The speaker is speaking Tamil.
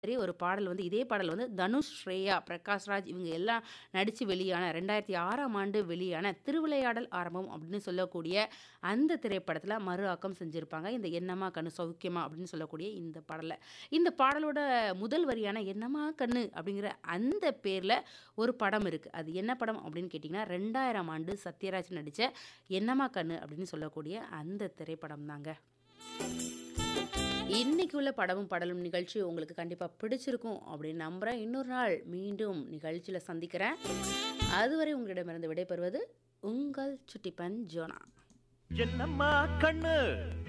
சரி ஒரு பாடல் வந்து இதே பாடல் வந்து தனுஷ், ஸ்ரேயா, பிரகாஷ்ராஜ் இவங்க எல்லாம் நடிச்சு வெளியான 2006ஆம் ஆண்டு வெளியான திருவிளையாடல் ஆரம்பம் அப்படின்னு சொல்லக்கூடிய அந்த திரைப்படத்தில மறு ஆக்கம் செஞ்சிருப்பாங்க. இந்த "என்னம்மா கண்ணு சௌக்கியமா" அப்படின்னு சொல்லக்கூடிய இந்த பாடல. இந்த பாடலோட முதல் வரியான "என்னம்மா கண்ணு" அப்படிங்கிற அந்த பேர்ல ஒரு படம் இருக்கு. அது என்ன படம் அப்படின்னு கேட்டீங்கன்னா, 2000ஆம் ஆண்டு சத்யராஜ் நடிச்ச "என்னம்மா கண்ணு" அப்படின்னு சொல்லக்கூடிய அந்த திரைப்படம் தாங்க. இன்னைக்கு உள்ள படமும் பாடலும் நிகழ்ச்சி உங்களுக்கு கண்டிப்பா பிடிச்சிருக்கும் அப்படின்னு நம்புறேன். இன்னொரு நாள் மீண்டும் நிகழ்ச்சியில சந்திக்கிறேன். அதுவரை உங்களிடமிருந்து விடைபெறுவது உங்கள் சுட்டிப்பன் ஜோனா. என்னம்மா கண்ணு